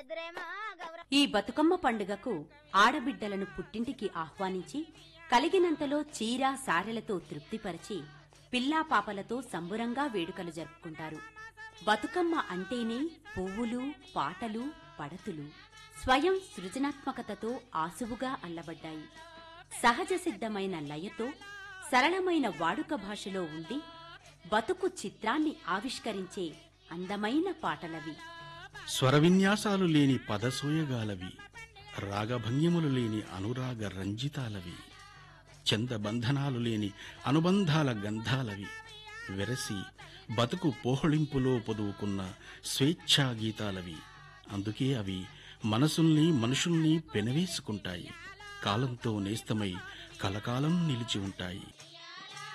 ఈ బతుకమ్మ పండుగకు ఆడబిడ్డలను పుట్టింటికి ఆహ్వానించి కలిగినంతలో చీర సారెలతో తృప్తిపరిచి పిల్లా పాపలతో సంబురంగా వేడుకలు జరుపుకుంటారు బతుకమ్మ అంటేనే పువ్వులు పాటలు పడతులు స్వయం సృజనాత్మకతతో ఆసువుగా అల్లబడ్డాయి సహజ సిద్ధమైన లయతో సరళమైన వాడుక భాషలో ఉండి బతుకు చిత్రాన్ని ఆవిష్కరించే అందమైన పాటలవి స్వర విన్యాసాలు లేని పదసోయగాలవి రాగభంగిములు లేని అనురాగ రంజితాలవి చందబంధనాలు లేని అనుబంధాల గంధాలవి వెరసి బతుకు పోహళింపులో పొదువుకున్న స్వేచ్ఛా గీతాలవి అందుకే అవి మనసుల్ని మనుషుల్ని పెనవేసుకుంటాయి కాలంతో నేస్తమై కలకాలం నిలిచి ఉంటాయి